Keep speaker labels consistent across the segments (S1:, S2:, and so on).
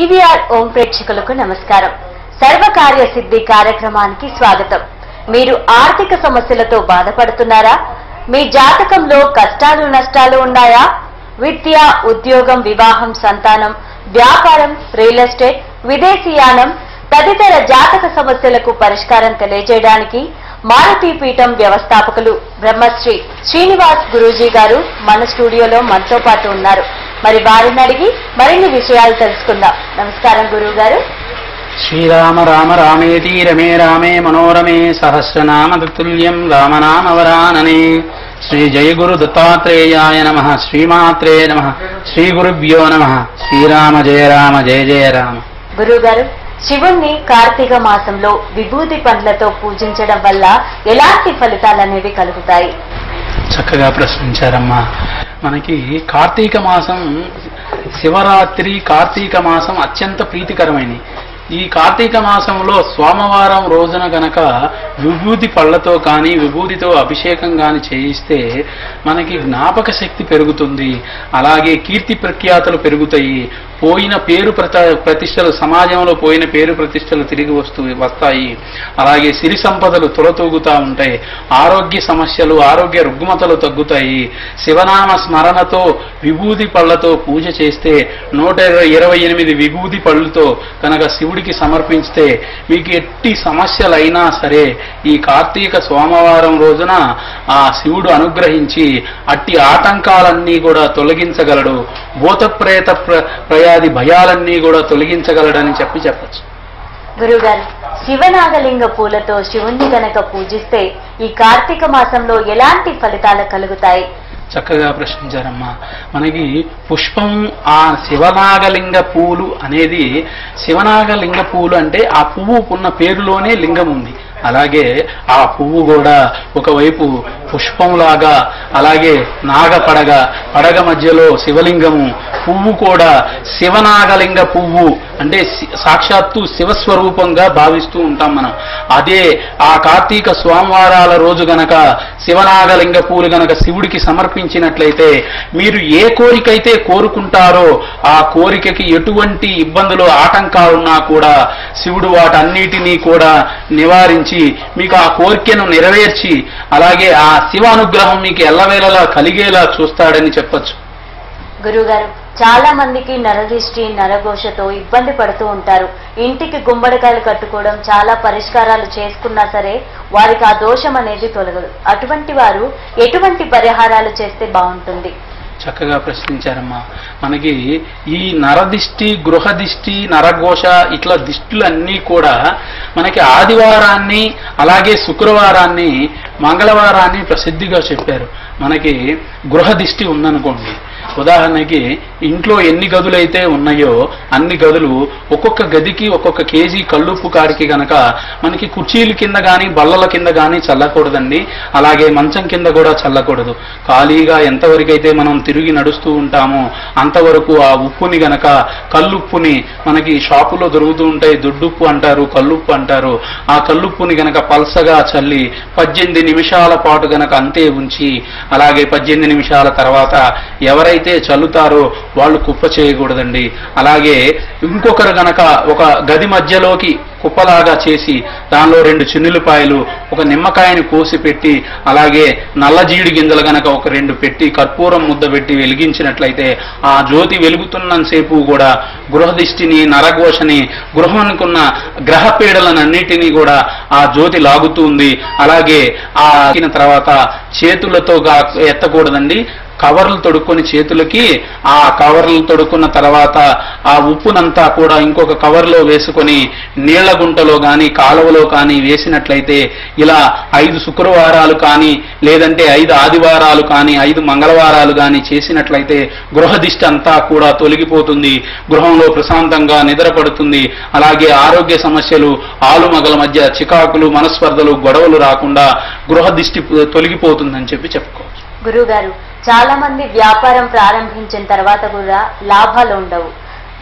S1: PVR ఓం ప్రేక్షకులకు నమస్కారం సర్వకార్య సిద్ధి కార్యక్రమానికి స్వాగతం మీరు ఆర్థిక సమస్యలతో బాధపడుతున్నారా మీ జాతకంలో కష్టాలు నష్టాలు ఉన్నాయా విద్య ఉద్యోగం వివాహం సంతానం వ్యాపారం రియల్ ఎస్టేట్ విదేశీయానం తదితర జాతక సమస్యలకు పరిష్కారం తెలియజేయడానికి మారుతి పీఠం వ్యవస్థాపకులు బ్రహ్మశ్రీ శ్రీనివాస్ గురూజీ గారు మన స్టూడియోలో మనతో పాటు ఉన్నారు మరి వారిని అడిగి మరిన్ని విషయాలు తెలుసుకుందాం నమస్కారం గురువు గారు
S2: శ్రీరామ రామ రామేతి రమే రామే మనోరమే సహస్రనామ తుల్యం రామనామవరాననే శ్రీ జయ గురు దత్తాత్రేయాయ నమ శ్రీమాత్రే నమ శ్రీ గురుభ్యో నమ శ్రీరామ జయ రామ జయ జయ రామ
S1: గురువు గారు శివుణ్ణి కార్తీక మాసంలో విభూతి పండ్లతో పూజించడం వల్ల ఎలాంటి ఫలితాలు అనేవి కలుగుతాయి
S2: చక్కగా ప్రశ్నించారమ్మా మనకి కార్తీక మాసం శివరాత్రి కార్తీక మాసం అత్యంత ప్రీతికరమైనది ఈ కార్తీక మాసంలో సోమవారం రోజున గనక విభూతి పళ్ళతో కానీ విభూతితో అభిషేకం కానీ చేయిస్తే మనకి జ్ఞాపక శక్తి పెరుగుతుంది అలాగే కీర్తి ప్రఖ్యాతలు పెరుగుతాయి పోయిన పేరు ప్రత ప్రతిష్టలు సమాజంలో పోయిన పేరు ప్రతిష్టలు తిరిగి వస్తూ వస్తాయి అలాగే సిరి సంపదలు తులతూగుతూ ఉంటాయి ఆరోగ్య సమస్యలు ఆరోగ్య రుగ్మతలు తగ్గుతాయి శివనామ స్మరణతో విభూతి పళ్ళతో పూజ చేస్తే నూట ఇరవై ఎనిమిది విభూతి పళ్ళుతో కనుక శివుడికి సమర్పిస్తే మీకు ఎట్టి సమస్యలైనా సరే ఈ కార్తీక సోమవారం రోజున ఆ శివుడు అనుగ్రహించి అట్టి ఆటంకాలన్నీ కూడా తొలగించగలడు భూత ప్రేత ప్ర- ప్రయాది భయాలన్నీ కూడా తొలగించగలడని చెప్పి చెప్పచ్చు
S1: గురువుగారు శివనాగలింగ పూలతో శివుణ్ణి గనక పూజిస్తే ఈ కార్తీక మాసంలో ఎలాంటి ఫలితాలు కలుగుతాయి
S2: చక్కగా ప్రశ్నించారమ్మా మనకి పుష్పం ఆ శివనాగలింగ పూలు అనేది శివనాగలింగ పూలు అంటే ఆ పువ్వు ఉన్న పేరులోనే లింగం ఉంది అలాగే ఆ పువ్వు కూడా ఒకవైపు పుష్పంలాగా అలాగే నాగ పడగ పడగ మధ్యలో శివలింగము పువ్వు కూడా శివనాగలింగ పువ్వు అంటే సి- సాక్షాత్తు శివస్వరూపంగా భావిస్తూ ఉంటాం మనం అదే ఆ కార్తీక సోమవారాల రోజు గనక శివనాగలింగ పూలు గనక శివుడికి సమర్పించినట్లయితే మీరు ఏ కోరికైతే కోరుకుంటారో ఆ కోరికకి ఎటువంటి ఇబ్బందులు ఆటంకాలున్నా కూడా శివుడు వాటన్నిటినీ కూడా నివారించి మీకు ఆ కోరికను నెరవేర్చి అలాగే ఆ శివ అనుగ్రహం మీకు ఎల్లవేళలా కలిగేలా చూస్తాడని చెప్పొచ్చు
S1: గురువుగారు చాలా మందికి నరదిష్టి నరఘోషతో ఇబ్బంది పడుతూ ఉంటారు ఇంటికి గుమ్మడికాయలు కట్టుకోవడం చాలా పరిష్కారాలు చేసుకున్నా సరే వారికి ఆ దోషం అనేది తొలగదు అటువంటి వారు ఎటువంటి పరిహారాలు చేస్తే బాగుంటుంది
S2: చక్కగా ప్రశ్నించారమ్మా మనకి ఈ నరదిష్టి గృహదిష్టి నరఘోష ఇట్లా దిష్టులన్నీ కూడా మనకి ఆదివారాన్ని అలాగే శుక్రవారాన్ని మంగళవారాన్ని ప్రసిద్ధిగా చెప్పారు మనకి గృహదిష్టి ఉందనుకోండి ఉదాహరణకి ఇంట్లో ఎన్ని గదులైతే ఉన్నాయో అన్ని గదులు ఒక్కొక్క గదికి ఒక్కొక్క కేజీ కళ్ళుప్పు కాడికి గనక మనకి కుర్చీల కింద కానీ బల్లల కింద కానీ చల్లకూడదండి అలాగే మంచం కింద కూడా చల్లకూడదు ఖాళీగా ఎంతవరకైతే మనం తిరిగి నడుస్తూ ఉంటామో అంతవరకు ఆ ఉప్పుని గనక కల్లుప్పుని మనకి షాపులో దొరుకుతూ ఉంటాయి దొడ్డుప్పు అంటారు కల్లుప్పు అంటారు ఆ కల్లుప్పుని గనక పల్సగా చల్లి పద్దెనిమిది నిమిషాల పాటు గనక అంతే ఉంచి అలాగే పద్దెనిమిది నిమిషాల తర్వాత ఎవరైతే చల్లుతారో వాళ్ళు కుప్ప చేయకూడదండి అలాగే ఇంకొకరు గనక ఒక గది మధ్యలోకి కుప్పలాగా చేసి దానిలో రెండు చిన్నులపాయలు ఒక నిమ్మకాయని కోసి పెట్టి అలాగే నల్ల జీడి గింజలు గనక ఒక రెండు పెట్టి కర్పూరం ముద్ద పెట్టి వెలిగించినట్లయితే ఆ జ్యోతి వెలుగుతున్నంతసేపు కూడా గృహదిష్టిని నరఘోషని గృహానికున్న గ్రహ పీడలనన్నిటినీ కూడా ఆ జ్యోతి లాగుతుంది అలాగే ఆ ఎక్కిన తర్వాత చేతులతో గా- ఎత్తకూడదండి కవర్లు తొడుక్కొని చేతులకి ఆ కవర్లు తొడుక్కున్న తర్వాత ఆ ఉప్పునంతా కూడా ఇంకొక కవర్లో వేసుకొని నీళ్ల గుంటలో కానీ కాలువలో కానీ వేసినట్లయితే ఇలా ఐదు శుక్రవారాలు కానీ లేదంటే ఐదు ఆదివారాలు కానీ ఐదు మంగళవారాలు కానీ చేసినట్లయితే గృహదిష్టి అంతా కూడా తొలగిపోతుంది గృహంలో ప్రశాంతంగా నిద్రపడుతుంది అలాగే ఆరోగ్య సమస్యలు ఆలుమగల మధ్య చికాకులు మనస్పర్ధలు గొడవలు రాకుండా గృహదిష్టి తొలగిపోతుందని చెప్పి చెప్పుకోవచ్చు
S1: గురువుగారు చాలా మంది వ్యాపారం ప్రారంభించిన తర్వాత కూడా లాభాలు ఉండవు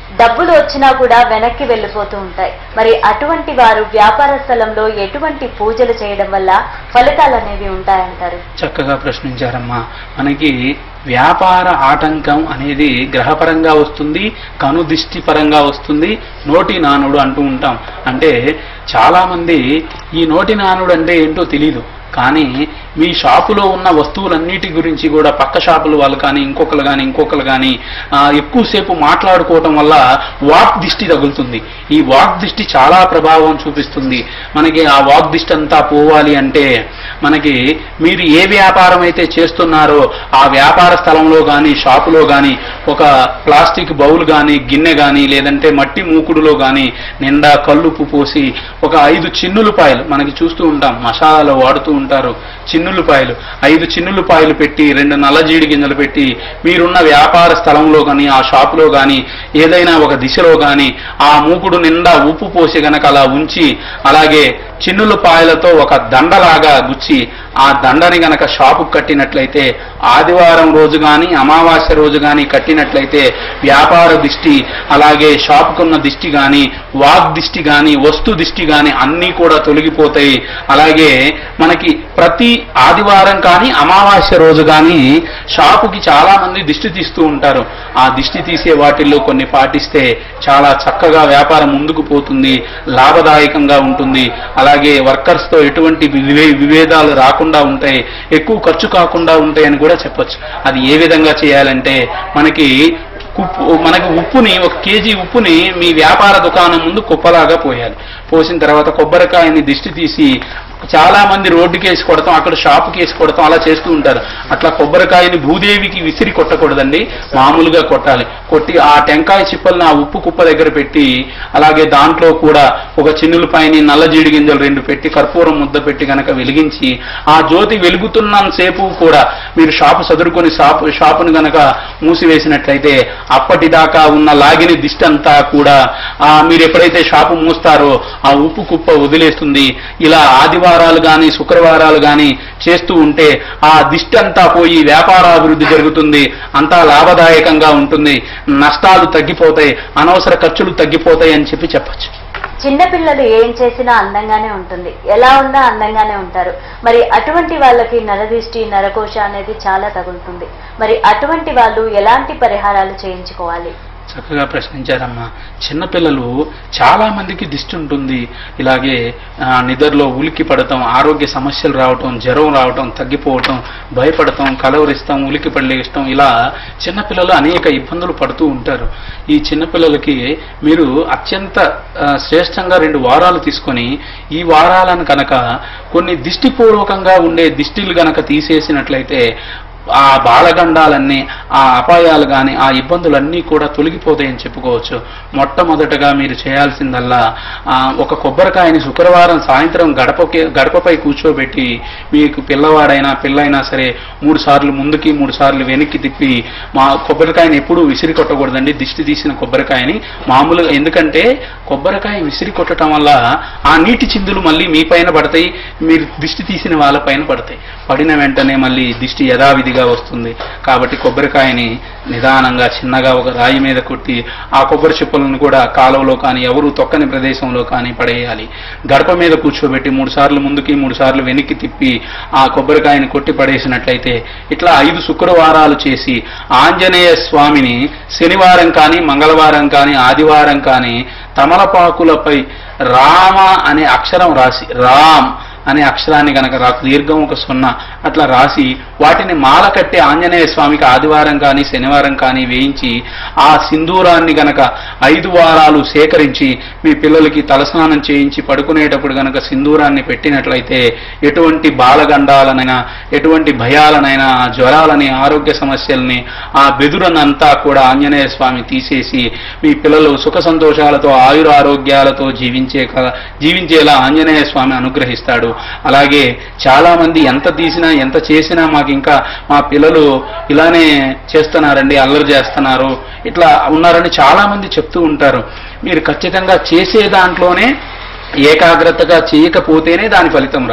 S1: డబ్బులు వచ్చినా కూడా వెనక్కి వెళ్ళిపోతూ ఉంటాయి మరి అటువంటి వారు వ్యాపార స్థలంలో ఎటువంటి పూజలు చేయడం వల్ల ఫలితాలు అనేవి ఉంటాయంటారు
S2: చక్కగా ప్రశ్నించారమ్మా మనకి వ్యాపార ఆటంకం అనేది గ్రహపరంగా వస్తుంది కనుదిష్టి పరంగా వస్తుంది నోటి నానుడు అంటూ ఉంటాం అంటే చాలా మంది ఈ నోటి నానుడు అంటే ఏంటో తెలియదు కానీ మీ షాపులో ఉన్న వస్తువులన్నిటి గురించి కూడా పక్క షాపుల వాళ్ళు కానీ ఇంకొకరు కానీ ఇంకొకరు కానీ ఆ, ఎక్కువసేపు మాట్లాడుకోవటం వల్ల వాక్ దిష్టి తగులుతుంది ఈ వాక్ దిష్టి చాలా ప్రభావం చూపిస్తుంది మనకి ఆ వాక్ దిష్టి అంతా పోవాలి అంటే మనకి మీరు ఏ వ్యాపారం అయితే చేస్తున్నారో ఆ వ్యాపార స్థలంలో కానీ షాపులో కానీ ఒక ప్లాస్టిక్ బౌల్ కానీ గిన్నె కానీ లేదంటే మట్టి మూకుడులో కానీ నిండా కల్లుపు పోసి ఒక ఐదు చిన్నులపాయలు మనకి చూస్తూ ఉంటాం మసాలాలో వాడుతూ ఉంటారు చిన్నులపాయలు ఐదు చిన్నులపాయలు పెట్టి రెండు నల్లజీడి గింజలు పెట్టి మీరున్న వ్యాపార స్థలంలో కానీ ఆ షాపులో కానీ ఏదైనా ఒక దిశలో కానీ ఆ మూకుడు నిండా ఉప్పు పోసి గనక అలా ఉంచి అలాగే చిన్నుల పాయలతో ఒక దండలాగా గుచ్చి ఆ దండని గనక షాపు కట్టినట్లయితే ఆదివారం రోజు కానీ అమావాస్య రోజు కానీ కట్టినట్లయితే వ్యాపార దిష్టి అలాగే షాపుకున్న దిష్టి కానీ వాగ్ దిష్టి కానీ వస్తు దిష్టి కానీ అన్నీ కూడా తొలగిపోతాయి అలాగే మనకి ప్రతి ఆదివారం కానీ అమావాస్య రోజు కానీ షాపుకి చాలా మంది దిష్టి తీస్తూ ఉంటారు ఆ దిష్టి తీసే వాటిల్లో కొన్ని పాటిస్తే చాలా చక్కగా వ్యాపారం ముందుకు పోతుంది లాభదాయకంగా ఉంటుంది అలాగే వర్కర్స్ తో ఎటువంటి వివే- విభేదాలు రాకుండా ఉంటాయి ఎక్కువ ఖర్చు కాకుండా ఉంటాయని కూడా చెప్పొచ్చు అది ఏ విధంగా చేయాలంటే మనకి కుప్పు మనకి ఉప్పుని ఒక కేజీ ఉప్పుని మీ వ్యాపార దుకాణం ముందు కుప్పలాగా పోయాలి పోసిన తర్వాత కొబ్బరికాయని దిష్టి తీసి చాలా మంది రోడ్డుకి వేసి కొడతాం అక్కడ షాపుకి వేసి కొడతాం అలా చేస్తూ ఉంటారు అట్లా కొబ్బరికాయని భూదేవికి విసిరి కొట్టకూడదండి మామూలుగా కొట్టాలి కొట్టి ఆ టెంకాయ చిప్పల్ని ఆ ఉప్పు కుప్ప దగ్గర పెట్టి అలాగే దాంట్లో కూడా ఒక చిన్నులపైని నల్ల జీడి గింజలు రెండు పెట్టి కర్పూరం ముద్ద పెట్టి గనక వెలిగించి ఆ జ్యోతి వెలుగుతున్నంతసేపు కూడా మీరు షాపు సదురుకొని షాపు షాపును గనక మూసివేసినట్లయితే అప్పటిదాకా ఉన్న లాగిన దిష్టి అంతా కూడా ఆ మీరు ఎప్పుడైతే షాపు మూస్తారో ఆ ఉప్పు కుప్ప వదిలేస్తుంది ఇలా ఆదివారాలు కానీ శుక్రవారాలు కానీ చేస్తూ ఉంటే ఆ దిష్టి అంతా పోయి వ్యాపారాభివృద్ధి జరుగుతుంది అంతా లాభదాయకంగా ఉంటుంది నష్టాలు తగ్గిపోతాయి అనవసర ఖర్చులు తగ్గిపోతాయి అని చెప్పి చెప్పచ్చు
S1: చిన్నపిల్లలు ఏం చేసినా అందంగానే ఉంటుంది ఎలా ఉన్నా అందంగానే ఉంటారు మరి అటువంటి వాళ్ళకి నరదిష్టి నరకోశ అనేది చాలా తగులుతుంది మరి అటువంటి వాళ్ళు ఎలాంటి పరిహారాలు చేయించుకోవాలి
S2: చక్కగా ప్రశ్నించారమ్మా చిన్నపిల్లలు చాలా మందికి దిష్టి ఉంటుంది ఇలాగే ఆ, నిద్రలో ఉలికి పడటం ఆరోగ్య సమస్యలు రావటం జ్వరం రావటం తగ్గిపోవటం భయపడటం కలవరిస్తాం ఉలికి పడలేస్తాం ఇలా చిన్నపిల్లలు అనేక ఇబ్బందులు పడుతూ ఉంటారు ఈ చిన్నపిల్లలకి మీరు అత్యంత ఆ, శ్రేష్టంగా రెండు వారాలు తీసుకొని ఈ వారాలను కనుక కొన్ని దిష్టిపూర్వకంగా ఉండే దిష్టిలు గనక తీసేసినట్లయితే ఆ బాలగండాలన్నీ ఆ అపాయాలు కానీ ఆ ఇబ్బందులన్నీ కూడా తొలగిపోతాయని చెప్పుకోవచ్చు మొట్టమొదటగా మీరు చేయాల్సిందల్లా ఆ, ఒక కొబ్బరికాయని శుక్రవారం సాయంత్రం గడపకి గడపపై కూర్చోబెట్టి మీకు పిల్లవాడైనా పిల్లైనా సరే మూడు సార్లు ముందుకి మూడు సార్లు వెనక్కి తిప్పి మా కొబ్బరికాయని ఎప్పుడూ విసిరి కొట్టకూడదండి దిష్టి తీసిన కొబ్బరికాయని మామూలుగా ఎందుకంటే కొబ్బరికాయ విసిరి కొట్టడం వల్ల ఆ నీటి చిందులు మళ్ళీ మీ పైన పడతాయి మీరు దిష్టి తీసిన వాళ్ళ పైన పడతాయి పడిన వెంటనే మళ్ళీ దిష్టి యథావిధిగా వస్తుంది కాబట్టి కొబ్బరికాయని నిదానంగా చిన్నగా ఒక రాయి మీద కొట్టి ఆ కొబ్బరి చిప్పలను కూడా కాలువలో కానీ ఎవరు తొక్కని ప్రదేశంలో కానీ పడేయాలి గడప మీద కూర్చోబెట్టి మూడు సార్లు ముందుకి మూడు సార్లు వెనక్కి తిప్పి ఆ కొబ్బరికాయని కొట్టి పడేసినట్లయితే ఇట్లా ఐదు శుక్రవారాలు చేసి ఆంజనేయ స్వామిని శనివారం కానీ మంగళవారం కానీ ఆదివారం కానీ తమలపాకులపై రామ అనే అక్షరం రాసి రామ్ అనే అక్షరాన్ని గనక రా దీర్ఘం ఒక సున్నా అట్లా రాసి వాటిని మాల కట్టి ఆంజనేయ స్వామికి ఆదివారం కానీ శనివారం కానీ వేయించి ఆ సింధూరాన్ని గనక ఐదు వారాలు సేకరించి మీ పిల్లలకి తలస్నానం చేయించి పడుకునేటప్పుడు గనక సింధూరాన్ని పెట్టినట్లయితే ఎటువంటి బాలగండాలనైనా ఎటువంటి భయాలనైనా ఆ జ్వరాలని ఆరోగ్య సమస్యల్ని ఆ బెదురనంతా కూడా ఆంజనేయ స్వామి తీసేసి మీ పిల్లలు సుఖ సంతోషాలతో ఆయుర ఆరోగ్యాలతో జీవించే క- జీవించేలా ఆంజనేయ స్వామి అనుగ్రహిస్తాడు అలాగే చాలా మంది ఎంత తీసినా ఎంత చేసినా మాకు ఇంకా మా పిల్లలు ఇలానే చేస్తున్నారండి అల్లరి చేస్తున్నారు ఇట్లా ఉన్నారని చాలా మంది చెప్తూ ఉంటారు మీరు ఖచ్చితంగా చేసే దాంట్లోనే ఏకాగ్రతగా చేయకపోతేనే దాని ఫలితం రాదు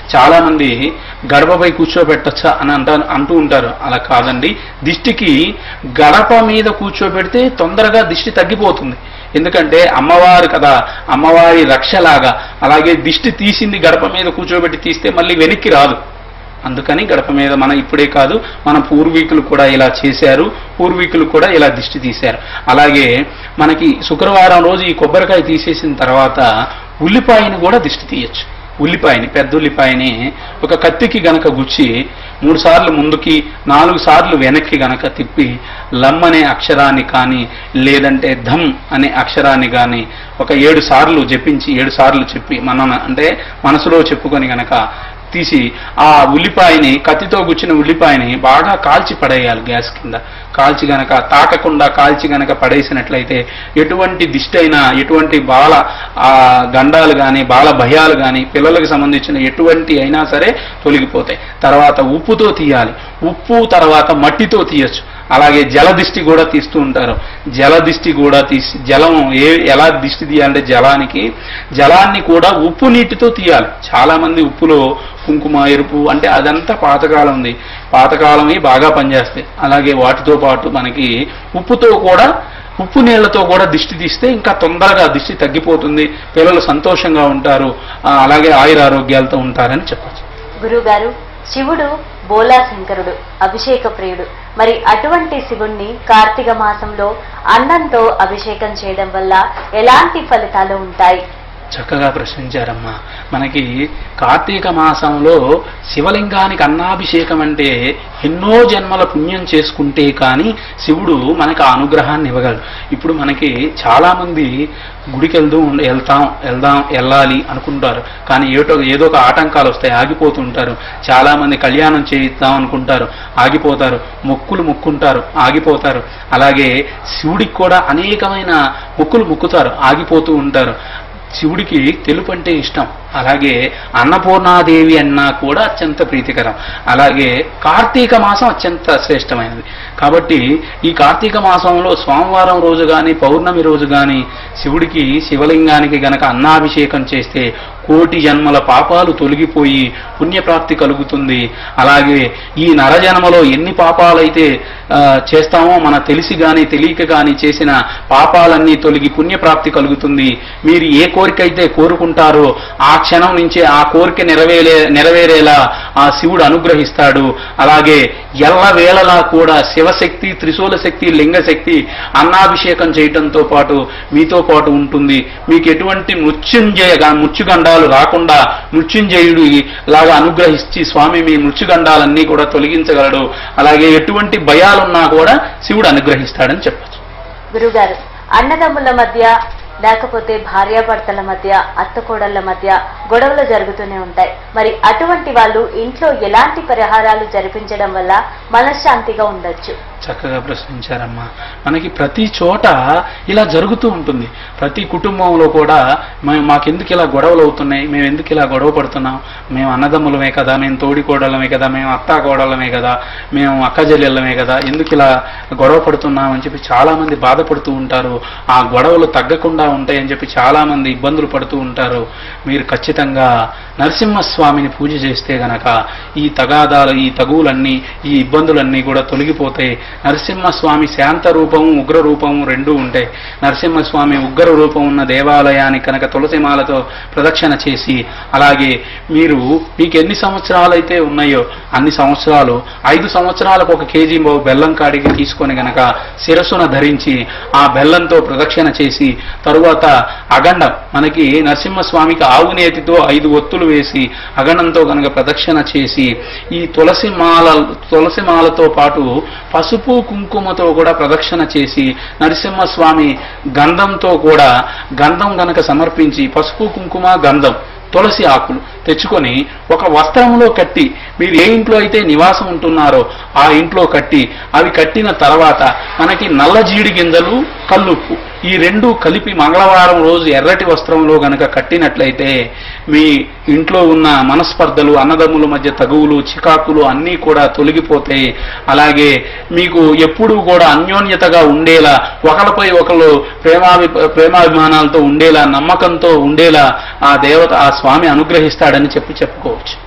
S2: చాలా మంది గడపపై కూర్చోబెట్టచ్చా అని అంటారు అంటూ ఉంటారు అలా కాదండి దిష్టికి గడప మీద కూర్చోబెడితే తొందరగా దిష్టి తగ్గిపోతుంది ఎందుకంటే అమ్మవారు కదా అమ్మవారి రక్షలాగా అలాగే దిష్టి తీసింది గడప మీద కూర్చోబెట్టి తీస్తే మళ్ళీ వెనక్కి రాదు అందుకని గడప మీద మన ఇప్పుడే కాదు మన పూర్వీకులు కూడా ఇలా చేశారు పూర్వీకులు కూడా ఇలా దిష్టి తీశారు అలాగే మనకి శుక్రవారం రోజు ఈ కొబ్బరికాయ తీసేసిన తర్వాత ఉల్లిపాయని కూడా దిష్టి తీయచ్చు ఉల్లిపాయని పెద్ద ఉల్లిపాయని ఒక కత్తికి గనక గుచ్చి మూడు సార్లు ముందుకి నాలుగు సార్లు వెనక్కి గనక తిప్పి లమ్ అనే అక్షరాన్ని కానీ లేదంటే ధమ్ అనే అక్షరాన్ని కానీ ఒక ఏడు సార్లు జపించి ఏడు సార్లు చెప్పి మన అంటే మనసులో చెప్పుకొని గనక తీసి ఆ ఉల్లిపాయని కత్తితో గుచ్చిన ఉల్లిపాయని బాగా కాల్చి పడేయాలి గ్యాస్ కింద కాల్చి గనక తాకకుండా కాల్చి గనక పడేసినట్లయితే ఎటువంటి దిష్టి అయినా ఎటువంటి బాల ఆ గండాలు కానీ బాల భయాలు కానీ పిల్లలకు సంబంధించిన ఎటువంటి అయినా సరే తొలగిపోతాయి తర్వాత ఉప్పుతో తీయాలి ఉప్పు తర్వాత మట్టితో తీయచ్చు అలాగే జల దిష్టి కూడా తీస్తూ ఉంటారు జల దిష్టి కూడా తీసి జలం ఏ ఎలా దిష్టి తీయాలంటే జలానికి జలాన్ని కూడా ఉప్పు నీటితో తీయాలి చాలా మంది ఉప్పులో కుంకుమ ఎరుపు అంటే అదంతా పాతకాలం ఉంది పాతకాలమే బాగా పనిచేస్తాయి అలాగే వాటితో పాటు మనకి ఉప్పుతో కూడా ఉప్పు నీళ్లతో కూడా దిష్టి తీస్తే ఇంకా తొందరగా దిష్టి తగ్గిపోతుంది పిల్లలు సంతోషంగా ఉంటారు ఆ, అలాగే ఆయుర ఆరోగ్యాలతో ఉంటారని చెప్పచ్చు
S1: గురుగారు శివుడు బోలా శంకరుడు అభిషేక ప్రియుడు మరి అటువంటి శివుణ్ణి కార్తీక మాసంలో అన్నంతో అభిషేకం చేయడం వల్ల ఎలాంటి ఫలితాలు ఉంటాయి
S2: చక్కగా ప్రశ్నించారమ్మా మనకి కార్తీక మాసంలో శివలింగానికి అన్నాభిషేకం అంటే ఎన్నో జన్మల పుణ్యం చేసుకుంటే కానీ శివుడు మనకు ఆ అనుగ్రహాన్ని ఇవ్వగలడు ఇప్పుడు మనకి చాలా మంది గుడికి వెళ్తూ ఉండ- వెళ్తాం వెళ్దాం వెళ్ళాలి అనుకుంటారు కానీ ఏటో ఏదో ఒక ఆటంకాలు వస్తాయి ఆగిపోతుంటారు చాలా మంది కళ్యాణం చేయిద్దాం అనుకుంటారు ఆగిపోతారు మొక్కులు మొక్కుంటారు ఆగిపోతారు అలాగే శివుడికి కూడా అనేకమైన మొక్కులు మొక్కుతారు ఆగిపోతూ ఉంటారు శివుడికి తెలుపు అంటే ఇష్టం అలాగే అన్నపూర్ణాదేవి అన్నా కూడా అత్యంత ప్రీతికరం అలాగే కార్తీక మాసం అత్యంత శ్రేష్టమైనది కాబట్టి ఈ కార్తీక మాసంలో సోమవారం రోజు కానీ పౌర్ణమి రోజు కానీ శివుడికి శివలింగానికి గనక అన్నాభిషేకం చేస్తే కోటి జన్మల పాపాలు తొలగిపోయి పుణ్యప్రాప్తి కలుగుతుంది అలాగే ఈ నరజన్మలో ఎన్ని పాపాలైతే ఆ, చేస్తామో మన తెలిసి గాని తెలియక గాని చేసిన పాపాలన్నీ తొలగి పుణ్యప్రాప్తి కలుగుతుంది మీరు ఏ కోరిక అయితే కోరుకుంటారో ఆ క్షణం నుంచే ఆ కోరిక నెరవేరే నెరవేరేలా ఆ శివుడు అనుగ్రహిస్తాడు అలాగే ఎల్లవేళలా కూడా శివశక్తి త్రిశూల శక్తి లింగశక్తి అన్నాభిషేకం చేయటంతో పాటు మీతో పాటు ఉంటుంది మీకు ఎటువంటి మృత్యుంజయ గా- మృత్యుగండాలు రాకుండా మృత్యుంజయుడు లాగా అనుగ్రహించి స్వామి మీ మృత్యుగండాలన్నీ కూడా తొలగించగలడు అలాగే ఎటువంటి భయాలున్నా కూడా శివుడు అనుగ్రహిస్తాడని చెప్పచ్చు
S1: గురుగారు అన్నదమ్ముల మధ్య లేకపోతే భార్యాభర్తల మధ్య అత్తకోడళ్ల మధ్య గొడవలు జరుగుతూనే ఉంటాయి మరి అటువంటి వాళ్ళు ఇంట్లో ఎలాంటి పరిహారాలు జరిపించడం వల్ల మనశ్శాంతిగా ఉండొచ్చు
S2: చక్కగా ప్రశ్నించారమ్మా మనకి ప్రతి చోట ఇలా జరుగుతూ ఉంటుంది ప్రతి కుటుంబంలో కూడా మేము మాకెందుకు ఇలా గొడవలు అవుతున్నాయి మేము ఎందుకు ఇలా గొడవ పడుతున్నాం మేము అన్నదమ్ములమే కదా మేము తోడికోడలమే కదా మేము అత్తా కోడలమే కదా మేము అక్కజల్లెళ్ళమే కదా ఎందుకు ఇలా గొడవ పడుతున్నాం అని చెప్పి చాలా మంది బాధపడుతూ ఉంటారు ఆ గొడవలు తగ్గకుండా ఉంటాయని చెప్పి చాలా మంది ఇబ్బందులు పడుతూ ఉంటారు మీరు ఖచ్చితంగా నరసింహస్వామిని పూజ చేస్తే గనక ఈ తగాదాలు ఈ తగువులన్నీ ఈ ఇబ్బందులన్నీ కూడా తొలగిపోతాయి నరసింహస్వామి శాంత రూపము ఉగ్ర రూపము రెండూ ఉంటాయి నరసింహస్వామి ఉగ్ర రూపం ఉన్న దేవాలయానికి కనుక తులసిమాలతో ప్రదక్షిణ చేసి అలాగే మీరు మీకు ఎన్ని సంవత్సరాలు అయితే ఉన్నాయో అన్ని సంవత్సరాలు ఐదు సంవత్సరాలకు ఒక కేజీ మో బెల్లం కాడికి తీసుకొని గనక శిరస్సున ధరించి ఆ బెల్లంతో ప్రదక్షిణ చేసి తరువాత అగండం మనకి నరసింహస్వామికి ఆవు నేతితో ఐదు ఒత్తులు వేసి అగండంతో గనక ప్రదక్షిణ చేసి ఈ తులసి మాల తులసి మాలతో పాటు పసుపు కుంకుమతో కూడా ప్రదక్షిణ చేసి నరసింహస్వామి గంధంతో కూడా గంధం గనక సమర్పించి పసుపు కుంకుమ గంధం తులసి ఆకులు తెచ్చుకొని ఒక వస్త్రంలో కట్టి మీరు ఏ ఇంట్లో అయితే నివాసం ఉంటున్నారో ఆ ఇంట్లో కట్టి అవి కట్టిన తర్వాత మనకి నల్ల జీడి గింజలు కల్లుప్పు ఈ రెండు కలిపి మంగళవారం రోజు ఎర్రటి వస్త్రంలో గనక కట్టినట్లయితే మీ ఇంట్లో ఉన్న మనస్పర్ధలు అన్నదమ్ముల మధ్య తగువులు చికాకులు అన్నీ కూడా తొలగిపోతాయి అలాగే మీకు ఎప్పుడూ కూడా అన్యోన్యతగా ఉండేలా ఒకరిపై ఒకరు ప్రేమాభి ప్రేమాభిమానాలతో ఉండేలా నమ్మకంతో ఉండేలా ఆ దేవత ఆ స్వామి అనుగ్రహిస్తాడని చెప్పి చెప్పుకోవచ్చు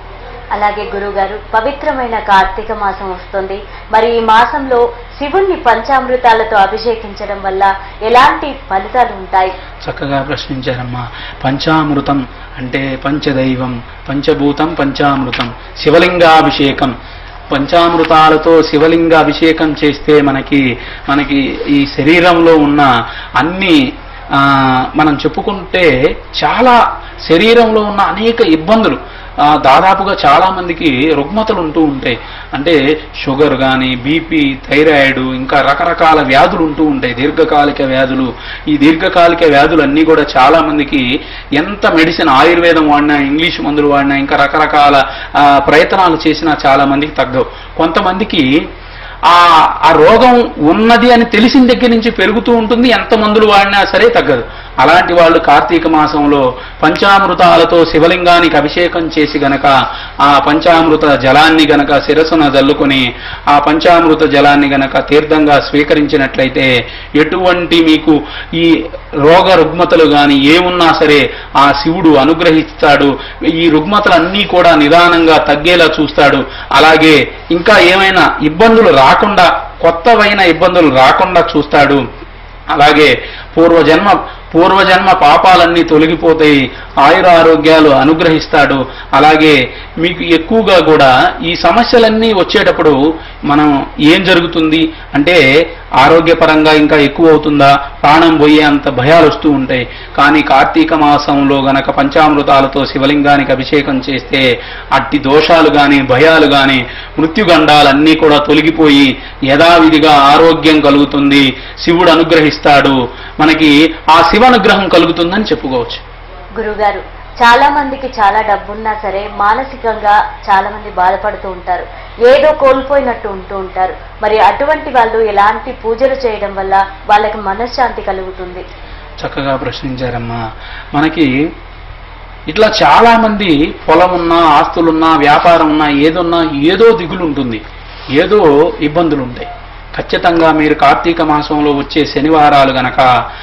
S1: అలాగే గురుగారు పవిత్రమైన కార్తీక మాసం వస్తుంది మరి ఈ మాసంలో శివుణ్ణి పంచామృతాలతో అభిషేకించడం వల్ల ఎలాంటి ఫలితాలు ఉంటాయి
S2: చక్కగా ప్రశ్నించారమ్మా పంచామృతం అంటే పంచదైవం పంచభూతం పంచామృతం శివలింగాభిషేకం పంచామృతాలతో శివలింగ అభిషేకం చేస్తే మనకి మనకి ఈ శరీరంలో ఉన్న అన్ని ఆ, మనం చెప్పుకుంటే చాలా శరీరంలో ఉన్న అనేక ఇబ్బందులు ఆ, దాదాపుగా చాలా మందికి రుగ్మతలు ఉంటూ ఉంటాయి అంటే షుగర్ కానీ బీపీ థైరాయిడ్ ఇంకా రకరకాల వ్యాధులు ఉంటూ ఉంటాయి దీర్ఘకాలిక వ్యాధులు ఈ దీర్ఘకాలిక వ్యాధులు అన్నీ కూడా చాలా మందికి ఎంత మెడిసిన్ ఆయుర్వేదం వాడినా ఇంగ్లీష్ మందులు వాడినా ఇంకా రకరకాల ఆ, ప్రయత్నాలు చేసినా చాలా మందికి తగ్గవు కొంతమందికి ఆ ఆ రోగం ఉన్నది అని తెలిసిన దగ్గర నుంచి పెరుగుతూ ఉంటుంది ఎంత మందులు వాడినా సరే తగ్గదు అలాంటి వాళ్ళు కార్తీక మాసంలో పంచామృతాలతో శివలింగానికి అభిషేకం చేసి గనక ఆ పంచామృత జలాన్ని గనక శిరస్సున జల్లుకొని ఆ పంచామృత జలాన్ని గనక తీర్థంగా స్వీకరించినట్లయితే ఎటువంటి మీకు ఈ రోగ రుగ్మతలు గాని ఏమున్నా సరే ఆ శివుడు అనుగ్రహిస్తాడు ఈ రుగ్మతలన్నీ కూడా నిదానంగా తగ్గేలా చూస్తాడు అలాగే ఇంకా ఏమైనా ఇబ్బందులు రాకుండా కొత్తవైన ఇబ్బందులు రాకుండా చూస్తాడు అలాగే పూర్వజన్మ పూర్వజన్మ పాపాలన్నీ తొలగిపోతాయి ఆయుర ఆరోగ్యాలు అనుగ్రహిస్తాడు అలాగే మీకు ఎక్కువగా కూడా ఈ సమస్యలన్నీ వచ్చేటప్పుడు మనం ఏం జరుగుతుంది అంటే ఆరోగ్యపరంగా ఇంకా ఎక్కువ అవుతుందా ప్రాణం పోయే అంత భయాలు వస్తూ ఉంటాయి కానీ కార్తీక మాసంలో గనక పంచామృతాలతో శివలింగానికి అభిషేకం చేస్తే అట్టి దోషాలు గాని భయాలు గాని మృత్యుగండాలన్నీ కూడా తొలగిపోయి యథావిధిగా ఆరోగ్యం కలుగుతుంది శివుడు అనుగ్రహిస్తాడు మనకి ఆ శివ అనుగ్రహం కలుగుతుందని చెప్పుకోవచ్చు
S1: గురుగారు చాలా మందికి చాలా డబ్బున్నా సరే మానసికంగా చాలా మంది బాధపడుతూ ఉంటారు ఏదో కోల్పోయినట్టు ఉంటూ ఉంటారు మరి అటువంటి వాళ్ళు ఎలాంటి పూజలు చేయడం వల్ల వాళ్ళకి మనశ్శాంతి కలుగుతుంది
S2: చక్కగా ప్రశ్నించారమ్మా మనకి ఇట్లా చాలా మంది పొలం ఉన్నా ఆస్తులున్నా వ్యాపారం ఉన్నా ఏదున్నా ఏదో దిగులు ఉంటుంది ఏదో ఇబ్బందులు ఉంటాయి ఖచ్చితంగా మీరు కార్తీక మాసంలో వచ్చే శనివారాలు గనక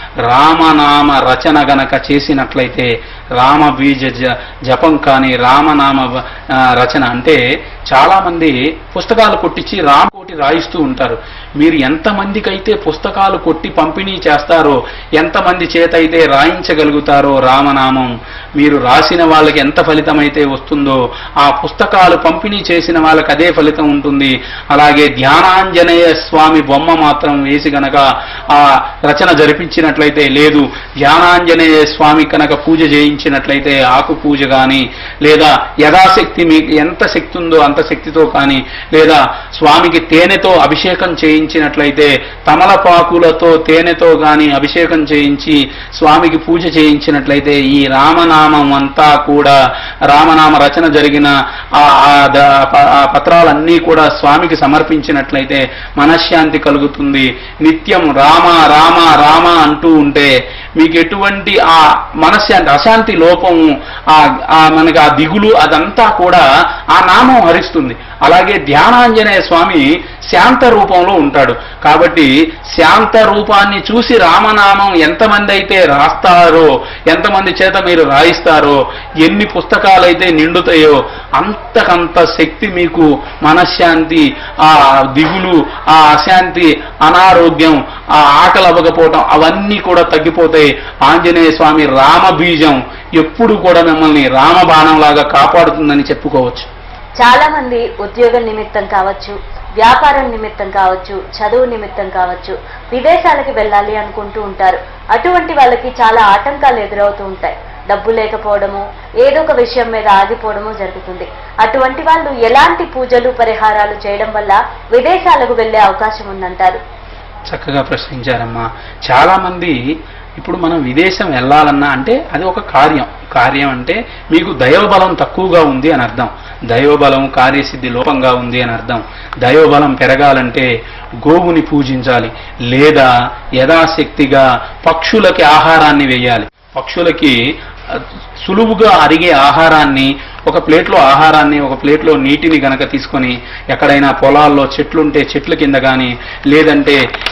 S2: రామనామ రచన గనక చేసినట్లయితే రామ బీజ జ- జపం కానీ రామనామ వ- ఆ, రచన అంటే చాలా మంది పుస్తకాలు కొట్టించి రామకోటి రాయిస్తూ ఉంటారు మీరు ఎంతమందికైతే పుస్తకాలు కొట్టి పంపిణీ చేస్తారో ఎంతమంది చేత అయితే రాయించగలుగుతారో రామనామం మీరు రాసిన వాళ్ళకి ఎంత ఫలితం అయితే వస్తుందో ఆ పుస్తకాలు పంపిణీ చేసిన వాళ్ళకి అదే ఫలితం ఉంటుంది అలాగే ధ్యానాంజనేయ స్వామి బొమ్మ మాత్రం వేసి గనక ఆ రచన జరిపించినట్లయితే లేదు ధ్యానాంజనేయ స్వామి కనుక పూజ చేయించినట్లయితే ఆకు పూజ కానీ లేదా యథాశక్తి మీకు ఎంత శక్తి ఉందో అంత శక్తితో కానీ లేదా స్వామికి తేనెతో అభిషేకం చేయించినట్లయితే తమలపాకులతో తేనెతో గాని అభిషేకం చేయించి స్వామికి పూజ చేయించినట్లయితే ఈ రామనామం అంతా కూడా రామనామ రచన జరిగిన ఆ ఆ ద- ప- ఆ పత్రాలన్నీ కూడా స్వామికి సమర్పించినట్లయితే మనశ్శాంతి కలుగుతుంది నిత్యం రామ రామ రామ అంటూ ఉంటే మీకు ఎటువంటి ఆ మనశ్శాంతి అశాంతి లోపము ఆ ఆ మనకి ఆ దిగులు అదంతా కూడా ఆ నామం హరిస్తుంది అలాగే ధ్యానాంజనేయ స్వామి శాంత రూపంలో ఉంటాడు కాబట్టి శాంత రూపాన్ని చూసి రామనామం ఎంతమంది అయితే రాస్తారో ఎంతమంది చేత మీరు రాయిస్తారో ఎన్ని పుస్తకాలైతే నిండుతాయో అంతకంత శక్తి మీకు మనశ్శాంతి ఆ దిగులు ఆ అశాంతి అనారోగ్యం ఆ ఆకలి అవ్వకపోవటం అవన్నీ కూడా తగ్గిపోతాయి ఆంజనేయ స్వామి రామ బీజం ఎప్పుడు కూడా మిమ్మల్ని రామబాణంలాగా కాపాడుతుందని చెప్పుకోవచ్చు
S1: చాలా మంది ఉద్యోగం నిమిత్తం కావచ్చు వ్యాపారం నిమిత్తం కావచ్చు చదువు నిమిత్తం కావచ్చు విదేశాలకి వెళ్ళాలి అనుకుంటూ ఉంటారు అటువంటి వాళ్ళకి చాలా ఆటంకాలు ఎదురవుతూ ఉంటాయి డబ్బు లేకపోవడము ఏదో ఒక విషయం మీద ఆగిపోవడము జరుగుతుంది అటువంటి వాళ్ళు ఎలాంటి పూజలు పరిహారాలు చేయడం వల్ల విదేశాలకు వెళ్ళే అవకాశం ఉందంటారు
S2: చక్కగా ప్రశ్నించారమ్మా చాలా మంది ఇప్పుడు మనం విదేశం వెళ్ళాలన్నా అంటే అది ఒక కార్యం కార్యం అంటే మీకు దైవబలం తక్కువగా ఉంది అని అర్థం దైవబలం కార్యసిద్ధి లోపంగా ఉంది అని అర్థం దైవబలం పెరగాలంటే గోవుని పూజించాలి లేదా యథాశక్తిగా పక్షులకి ఆహారాన్ని వేయాలి పక్షులకి ఆ, సులువుగా అరిగే ఆహారాన్ని ఒక ప్లేట్లో ఆహారాన్ని ఒక ప్లేట్లో నీటిని గనక తీసుకొని ఎక్కడైనా పొలాల్లో చెట్లుంటే చెట్ల కింద కానీ లేదంటే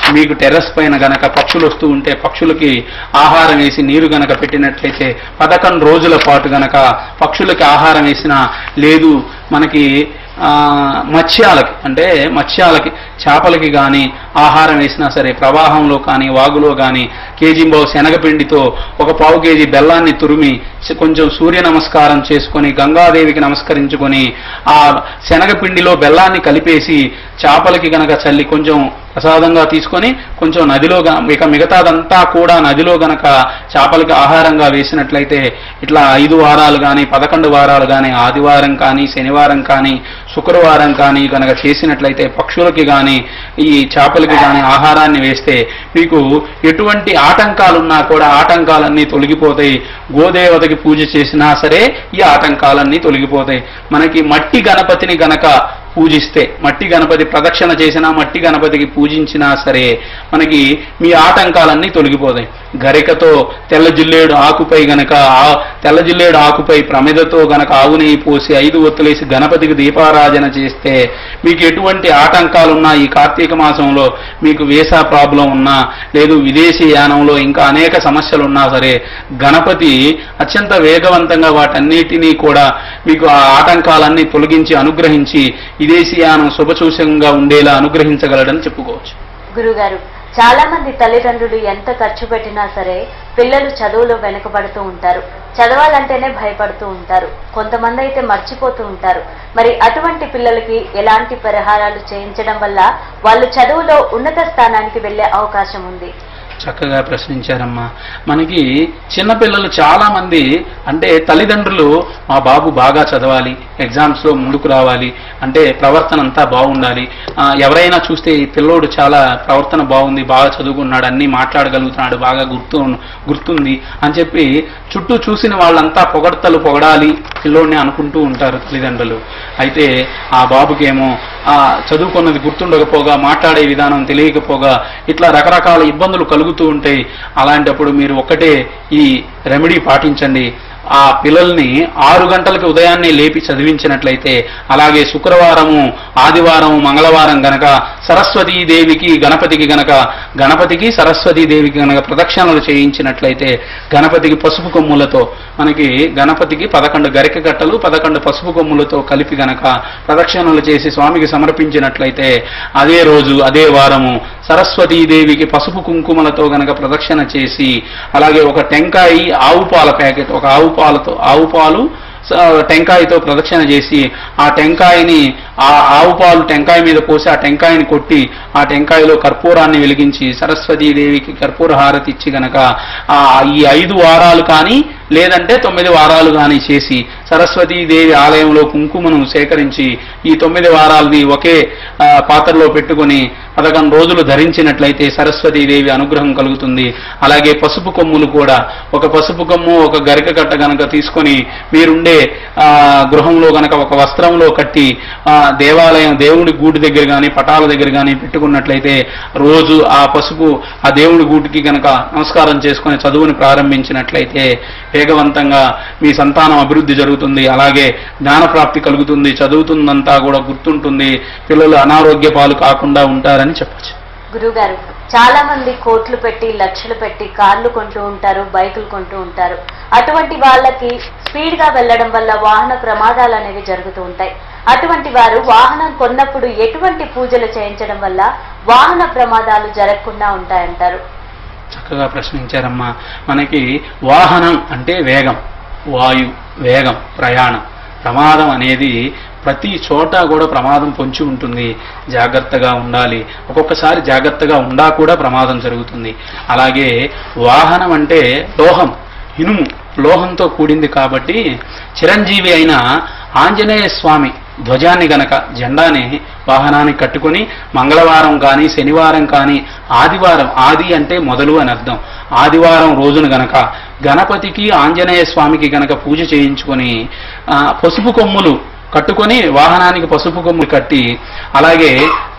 S2: మీకు టెర్రస్ పైన గనక పక్షులు వస్తూ ఉంటే పక్షులకి ఆహారం వేసి నీరు గనక పెట్టినట్లయితే పదకొండు రోజుల పాటు గనక పక్షులకి ఆహారం వేసినా లేదు మనకి ఆ, మత్స్యాలకి అంటే మత్స్యాలకి చేపలకి కానీ ఆహారం వేసినా సరే ప్రవాహంలో కానీ వాగులో కానీ కేజీ బావు శనగపిండితో ఒక పావు కేజీ బెల్లాన్ని తురిమి చ- కొంచెం సూర్య నమస్కారం చేసుకొని గంగాదేవికి నమస్కరించుకొని ఆ శనగపిండిలో బెల్లాన్ని కలిపేసి చేపలకి గనక చల్లి కొంచెం ప్రసాదంగా తీసుకొని కొంచెం నదిలో గ- ఇక మిగతాదంతా కూడా నదిలో గనక చేపలకి ఆహారంగా వేసినట్లయితే ఇట్లా ఐదు వారాలు కానీ పదకొండు వారాలు కానీ ఆదివారం కానీ శనివారం కానీ శుక్రవారం కానీ గనక చేసినట్లయితే పక్షులకి కానీ ఈ చేపలకి కానీ ఆహారాన్ని వేస్తే మీకు ఎటువంటి ఆటంకాలున్నా కూడా ఆటంకాలన్నీ తొలగిపోతాయి గోదేవతకి పూజ చేసినా సరే ఈ ఆటంకాలన్నీ తొలగిపోతాయి మనకి మట్టి గణపతిని గనక పూజిస్తే మట్టి గణపతి ప్రదక్షిణ చేసినా మట్టి గణపతికి పూజించినా సరే మనకి మీ ఆటంకాలన్నీ తొలగిపోతాయి గరికతో తెల్ల జిల్లేడు ఆకుపై గనక ఆ తెల్ల జిల్లేడు ఆకుపై ప్రమిదతో గనక ఆవు నెయ్యి పోసి ఐదు ఒత్తులేసి గణపతికి దీపారాధన చేస్తే మీకు ఎటువంటి ఆటంకాలున్నా ఈ కార్తీక మాసంలో మీకు వీసా ప్రాబ్లం ఉన్నా లేదు విదేశీ యానంలో ఇంకా అనేక సమస్యలు ఉన్నా సరే గణపతి అత్యంత వేగవంతంగా వాటన్నిటినీ కూడా మీకు ఆ ఆటంకాలన్నీ తొలగించి అనుగ్రహించి విదేశీయానం శుభసూచకంగా ఉండేలా అనుగ్రహించగలడని చెప్పుకోవచ్చు
S1: గురుగారు చాలా మంది తల్లిదండ్రులు ఎంత ఖర్చు పెట్టినా సరే పిల్లలు చదువులో వెనుకబడుతూ ఉంటారు చదవాలంటేనే భయపడుతూ ఉంటారు కొంతమంది అయితే మర్చిపోతూ ఉంటారు మరి అటువంటి పిల్లలకి ఎలాంటి పరిహారాలు చేయించడం వల్ల వాళ్ళు చదువులో ఉన్నత స్థానానికి వెళ్లే అవకాశం ఉంది
S2: చక్కగా ప్రశ్నించారమ్మా మనకి చిన్నపిల్లలు చాలా మంది అంటే తల్లిదండ్రులు మా బాబు బాగా చదవాలి ఎగ్జామ్స్ లో ముందుకు రావాలి అంటే ప్రవర్తన అంతా బాగుండాలి ఆ, ఎవరైనా చూస్తే ఈ పిల్లోడు చాలా ప్రవర్తన బాగుంది బాగా చదువుకున్నాడు అన్ని మాట్లాడగలుగుతున్నాడు బాగా గుర్తు గుర్తుంది అని చెప్పి చుట్టూ చూసిన వాళ్ళంతా పొగడతలు పొగడాలి పిల్లోడిని అనుకుంటూ ఉంటారు తల్లిదండ్రులు అయితే ఆ బాబుకేమో ఆ చదువుకున్నది గుర్తుండకపోగా మాట్లాడే విధానం తెలియకపోగా ఇట్లా రకరకాల ఇబ్బందులు కలుగుతూ ఉంటాయి అలాంటప్పుడు మీరు ఒక్కటే ఈ రెమెడీ పాటించండి ఆ పిల్లల్ని ఆరు గంటలకి ఉదయాన్నే లేపి చదివించినట్లయితే అలాగే శుక్రవారము ఆదివారం మంగళవారం గనక సరస్వతీ దేవికి గణపతికి గనక గణపతికి సరస్వతీ దేవికి గనక ప్రదక్షిణలు చేయించినట్లయితే గణపతికి పసుపు కొమ్ములతో మనకి గణపతికి పదకొండు గరిక గట్టలు పదకొండు పసుపు కొమ్ములతో కలిపి గనక ప్రదక్షిణలు చేసి స్వామికి సమర్పించినట్లయితే అదే రోజు అదే వారము సరస్వతీ దేవికి పసుపు కుంకుమలతో గనక ప్రదక్షిణ చేసి అలాగే ఒక టెంకాయి ఆవు పాల ప్యాకెట్ ఒక ఆవు పాలతో ఆవు పాలు స- టెంకాయతో ప్రదక్షిణ చేసి ఆ టెంకాయని ఆ ఆవు పాలు టెంకాయ మీద పోసి ఆ టెంకాయని కొట్టి ఆ టెంకాయలో కర్పూరాన్ని వెలిగించి సరస్వతీ దేవికి కర్పూర హారతి ఇచ్చి గనక ఆ ఈ ఐదు వారాలు కానీ లేదంటే తొమ్మిది వారాలు కానీ చేసి సరస్వతీ దేవి ఆలయంలో కుంకుమను సేకరించి ఈ తొమ్మిది వారాలని ఒకే ఆ, పాత్రలో పెట్టుకొని పదకొండు రోజులు ధరించినట్లయితే సరస్వతీ దేవి అనుగ్రహం కలుగుతుంది అలాగే పసుపు కొమ్ములు కూడా ఒక పసుపు కొమ్ము ఒక గరిక కట్ట గనక తీసుకొని మీరుండే ఆ, గృహంలో గనక ఒక వస్త్రంలో కట్టి ఆ, దేవాలయం దేవుడి గూటి దగ్గర కానీ పటాల దగ్గర కానీ పెట్టుకున్నట్లయితే రోజు ఆ పసుపు ఆ దేవుడి గూటికి గనక నమస్కారం చేసుకొని చదువుని ప్రారంభించినట్లయితే వేగవంతంగా మీ సంతానం అభివృద్ధి జరుగుతుంది అలాగే జ్ఞానప్రాప్తి కలుగుతుంది చదువుతుందంతా కూడా గుర్తుంటుంది పిల్లలు అనారోగ్య పాలు కాకుండా ఉంటారని చెప్పచ్చు
S1: గురుగారు చాలా మంది కోట్లు పెట్టి లక్షలు పెట్టి కార్లు కొంటూ ఉంటారు బైకులు కొంటూ ఉంటారు అటువంటి వాళ్ళకి స్పీడ్ గా వెళ్ళడం వల్ల వాహన ప్రమాదాలు అనేవి జరుగుతూ ఉంటాయి అటువంటి వారు వాహనం కొన్నప్పుడు ఎటువంటి పూజలు చేయించడం వల్ల వాహన ప్రమాదాలు జరగకుండా ఉంటాయంటారు
S2: చక్కగా ప్రశ్నించారమ్మా మనకి వాహనం అంటే వేగం వాయు వేగం ప్రయాణం ప్రమాదం అనేది ప్రతి చోట కూడా ప్రమాదం పొంచి ఉంటుంది జాగ్రత్తగా ఉండాలి ఒక్కొక్కసారి జాగ్రత్తగా ఉండా కూడా ప్రమాదం జరుగుతుంది అలాగే వాహనం అంటే లోహం ఇనుము లోహంతో కూడింది కాబట్టి చిరంజీవి అయిన ఆంజనేయ స్వామి ధ్వజాన్ని గనక జెండాని వాహనానికి కట్టుకొని మంగళవారం కానీ శనివారం కానీ ఆదివారం ఆది అంటే మొదలు అని అర్థం ఆదివారం రోజున గనక గణపతికి ఆంజనేయ స్వామికి గనక పూజ చేయించుకొని ఆ, పసుపు కొమ్ములు కట్టుకొని వాహనానికి పసుపు కొమ్ములు కట్టి అలాగే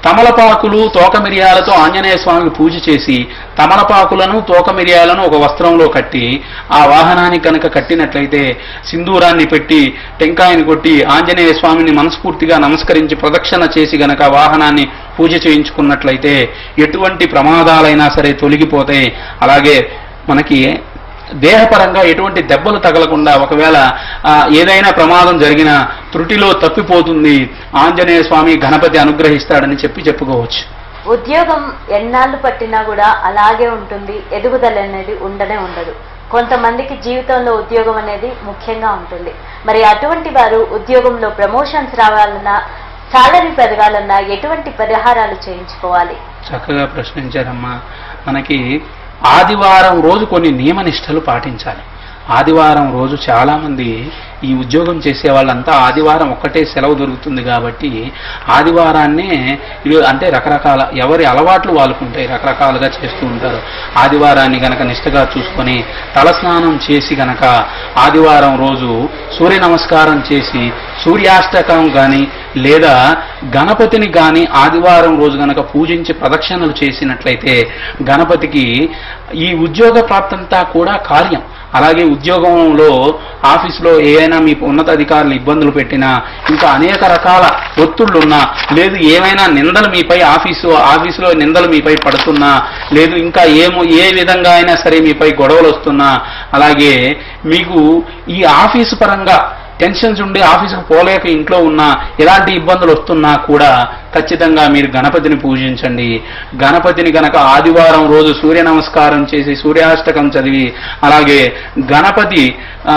S2: తమలపాకులు తోక మిరియాలతో ఆంజనేయ స్వామికి పూజ చేసి తమలపాకులను తోక మిరియాలను ఒక వస్త్రంలో కట్టి ఆ వాహనానికి కనుక కట్టినట్లయితే సింధూరాన్ని పెట్టి టెంకాయని కొట్టి ఆంజనేయ స్వామిని మనస్ఫూర్తిగా నమస్కరించి ప్రదక్షిణ చేసి గనక వాహనాన్ని పూజ చేయించుకున్నట్లయితే ఎటువంటి ప్రమాదాలైనా సరే తొలగిపోతాయి అలాగే మనకి దేహపరంగా ఎటువంటి దెబ్బలు తగలకుండా ఒకవేళ ఆ, ఏదైనా ప్రమాదం జరిగినా త్రుటిలో తప్పిపోతుంది ఆంజనేయ స్వామి గణపతి అనుగ్రహిస్తాడని చెప్పి చెప్పుకోవచ్చు
S1: ఉద్యోగం ఎన్నాళ్ళు పట్టినా కూడా అలాగే ఉంటుంది ఎదుగుదల అనేది ఉండనే ఉండదు కొంతమందికి జీవితంలో ఉద్యోగం అనేది ముఖ్యంగా ఉంటుంది మరి అటువంటి వారు ఉద్యోగంలో ప్రమోషన్స్ రావాలన్నా సాలరీ పెరగాలన్నా ఎటువంటి పరిహారాలు చేయించుకోవాలి
S2: చక్కగా ప్రశ్నించారమ్మా మనకి ఆదివారం రోజు కొన్ని నియమనిష్టలు పాటించాలి ఆదివారం రోజు చాలా మంది ఈ ఉద్యోగం చేసే వాళ్ళంతా ఆదివారం ఒక్కటే సెలవు దొరుకుతుంది కాబట్టి ఆదివారాన్నే ఇది అంటే రకరకాల ఎవరి అలవాట్లు వాళ్ళకుంటాయి రకరకాలుగా చేస్తూ ఉంటారు ఆదివారాన్ని గనక నిష్టగా చూసుకొని తలస్నానం చేసి గనక ఆదివారం రోజు సూర్య నమస్కారం చేసి సూర్యాష్టకం కానీ లేదా గణపతిని కానీ ఆదివారం రోజు గనక పూజించి ప్రదక్షిణలు చేసినట్లయితే గణపతికి ఈ ఉద్యోగ ప్రాప్తంతా కూడా కార్యం అలాగే ఉద్యోగంలో ఆఫీసులో ఏదైనా మీ ఉన్నతాధికారులు ఇబ్బందులు పెట్టినా ఇంకా అనేక రకాల ఒత్తిళ్లున్నా లేదు ఏమైనా నిందలు మీపై ఆఫీసు ఆఫీసులో నిందలు మీపై పడుతున్నా లేదు ఇంకా ఏమో ఏ విధంగా అయినా సరే మీపై గొడవలు వస్తున్నా అలాగే మీకు ఈ ఆఫీసు పరంగా టెన్షన్స్ ఉండి ఆఫీసుకు పోలేక ఇంట్లో ఉన్నా ఎలాంటి ఇబ్బందులు వస్తున్నా కూడా ఖచ్చితంగా మీరు గణపతిని పూజించండి గణపతిని గనక ఆదివారం రోజు సూర్య నమస్కారం చేసి సూర్యాష్టకం చదివి అలాగే గణపతి ఆ,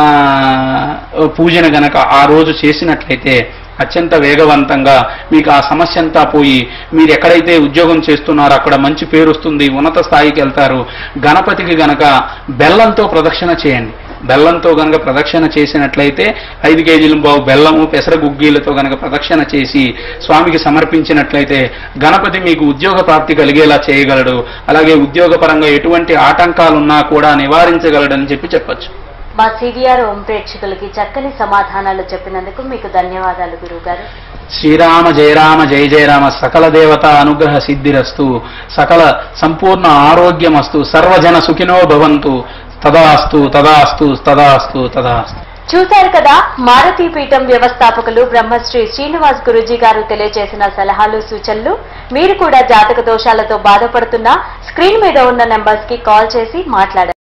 S2: పూజన గనక ఆ రోజు చేసినట్లయితే అత్యంత వేగవంతంగా మీకు ఆ సమస్య అంతా పోయి మీరు ఎక్కడైతే ఉద్యోగం చేస్తున్నారో అక్కడ మంచి పేరు వస్తుంది ఉన్నత స్థాయికి వెళ్తారు గణపతికి గనక బెల్లంతో ప్రదక్షిణ చేయండి బెల్లంతో గనక ప్రదక్షిణ చేసినట్లయితే ఐదు కేజీలు బావు బెల్లము పెసర గుగ్గీలతో గనక ప్రదక్షిణ చేసి స్వామికి సమర్పించినట్లయితే గణపతి మీకు ఉద్యోగ ప్రాప్తి కలిగేలా చేయగలడు అలాగే ఉద్యోగపరంగా ఎటువంటి ఆటంకాలున్నా కూడా నివారించగలడని చెప్పి చెప్పొచ్చు
S1: మా సివిఆర్ ఓం ప్రేక్షకులకి చక్కని సమాధానాలు చెప్పినందుకు మీకు ధన్యవాదాలు గురువుగారు
S2: శ్రీరామ జయరామ జయ జయరామ సకల దేవత అనుగ్రహ సిద్ధిరస్తు సకల సంపూర్ణ ఆరోగ్యమస్తు సర్వజన సుఖినో భవంతు తదాస్తు తదాస్తు తదాస్తు తదాస్తు
S1: చూశారు కదా మారుతి పీఠం వ్యవస్థాపకులు బ్రహ్మశ్రీ శ్రీనివాస్ గురూజీ గారు తెలియజేసిన సలహాలు సూచనలు మీరు కూడా జాతక దోషాలతో బాధపడుతున్నా స్క్రీన్ మీద ఉన్న నెంబర్స్ కి కాల్ చేసి మాట్లాడండి